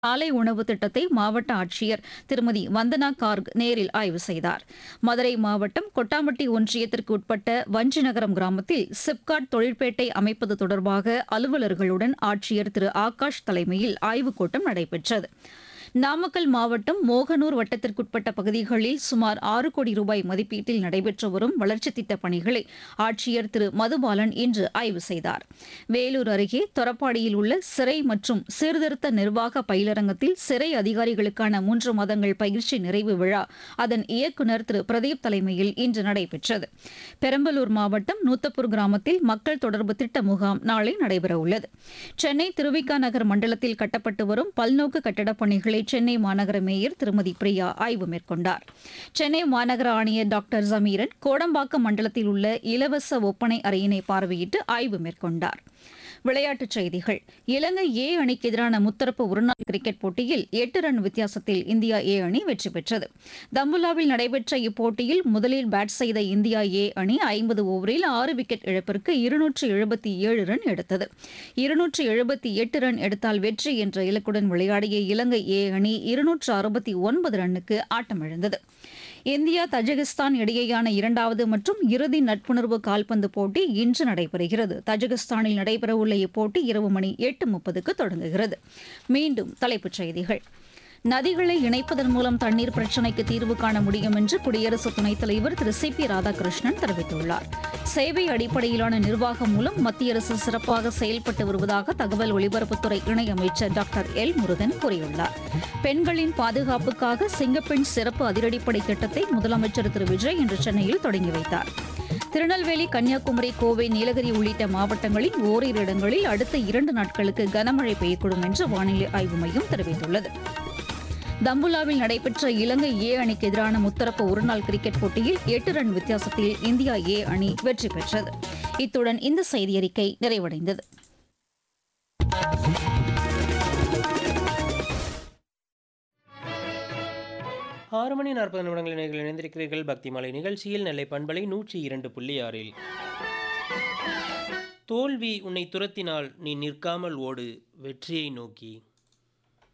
காலை உணவு திட்டத்தை மாவட்ட ஆட்சியர் திருமதி வந்தனா கார்க் நேரில் ஆய்வு செய்தார் மதுரை மாவட்டம் கொட்டாம்பட்டி ஒன்றியத்திற்கு உட்பட்ட வஞ்சிநகரம் கிராமத்தில் சிப்காட் தொழிற்பேட்டை அமைப்பது தொடர்பாக அலுவலர்களுடன் ஆட்சியர் திரு ஆகாஷ் தலைமையில் ஆய்வுக் கூட்டம் நடைபெற்றது நாமக்கல் மாவட்டம் மோகனூர் வட்டத்திற்குட்பட்ட பகுதிகளில் சுமார் ஆறு கோடி ரூபாய் மதிப்பீட்டில் நடைபெற்று வரும் வளர்ச்சித் திட்டப் பணிகளை ஆட்சியர் திரு மதுபாலன் இன்று ஆய்வு செய்தார் வேலூர் அருகே தொரப்பாடியில் உள்ள சிறை மற்றும் சீர்திருத்த நிர்வாக பயிலரங்கத்தில் சிறை அதிகாரிகளுக்கான மூன்று மாதங்கள் பயிற்சி நிறைவு விழா அதன் இயக்குநர் திரு பிரதீப் தலைமையில் இன்று நடைபெற்றது பெரம்பலூர் மாவட்டம் நூத்தப்பூர் கிராமத்தில் மக்கள் தொடர்பு திட்ட முகாம் நாளை நடைபெறவுள்ளது சென்னை திருவிக நகர் மண்டலத்தில் கட்டப்பட்டு வரும் பல்நோக்கு கட்டடப் பணிகளை சென்னை மாநகர மேயர் திருமதி பிரியா ஆய்வு மேற்கொண்டார் சென்னை மாநகர ஆணையர் டாக்டர் ஜமீரன் கோடம்பாக்கம் மண்டலத்தில் உள்ள இலவச ஒப்பனை அறையினை பார்வையிட்டு ஆய்வு மேற்கொண்டார் விளையாட்டுச் செய்திகள் இலங்கை ஏ அணிக்கு எதிரான முத்தரப்பு ஒருநாள் கிரிக்கெட் போட்டியில் எட்டு ரன் வித்தியாசத்தில் இந்தியா ஏ அணி வெற்றி பெற்றது தம்புலாவில் நடைபெற்ற இப்போட்டியில் முதலில் பேட் செய்த இந்தியா ஏ அணி ஐம்பது ஓவரில் ஆறு விக்கெட் இழப்பிற்கு இருநூற்று எழுபத்தி ஏழு ரன் எடுத்தது இருநூற்று எழுபத்தி எட்டு ரன் எடுத்தால் வெற்றி என்ற இலக்குடன் விளையாடிய இலங்கை ஏ அணி இருநூற்று அறுபத்தி ஒன்பது ரன்னுக்கு ஆட்டமிழந்தது இந்தியா தஜகிஸ்தான் இடையேயான இரண்டாவது மற்றும் இறுதி நட்புணர்வு கால்பந்து போட்டி இன்று நடைபெறுகிறது தஜகிஸ்தானில் நடைபெறவுள்ள இப்போட்டி இரவு மணி எட்டு முப்பதுக்கு தொடங்குகிறது மீண்டும் தலைப்புச் செய்திகள் நதிகளை இணைப்பதன் மூலம் தண்ணீர் பிரச்சினைக்கு தீர்வு காண முடியும் என்று குடியரசு துணைத் தலைவர் திரு சி பி ராதாகிருஷ்ணன் தெரிவித்துள்ளார் சேவை அடிப்படையிலான நிர்வாகம் மூலம் மத்திய அரசு சிறப்பாக செயல்பட்டு வருவதாக தகவல் ஒலிபரப்புத்துறை இணையமைச்சர் டாக்டர் எல் முருகன் கூறியுள்ளார் பெண்களின் பாதுகாப்புக்காக சிங்கப்பெண் சிறப்பு அதிரடிப்படை திட்டத்தை முதலமைச்சர் திரு விஜய் இன்று சென்னையில் தொடங்கி வைத்தார் திருநெல்வேலி கன்னியாகுமரி கோவை நீலகிரி உள்ளிட்ட மாவட்டங்களில் ஓரிரு இடங்களில் அடுத்த இரண்டு நாட்களுக்கு கனமழை பெய்யக்கூடும் என்று வானிலை ஆய்வு மையம் தெரிவித்துள்ளது தம்புலாவில் நடைபெற்ற இலங்கை ஏ அணிக்கு எதிரான முத்தரப்பு ஒருநாள் கிரிக்கெட் போட்டியில் எட்டு ரன் வித்தியாசத்தில் இந்தியா ஏ அணி வெற்றி பெற்றது இத்துடன் இந்த செய்தியறிக்கை நிறைவடைந்தது ஆறு மணி நாற்பது நிமிடங்கள் நீங்கள் இணைந்திருக்கிறீர்கள் பக்தி மாலை நிகழ்ச்சியில் நெல்லை பண்பலை நூற்றி இரண்டு புள்ளி ஆறில் தோல்வி உன்னை துரத்தினால் நீ நிற்காமல் ஓடு வெற்றியை நோக்கி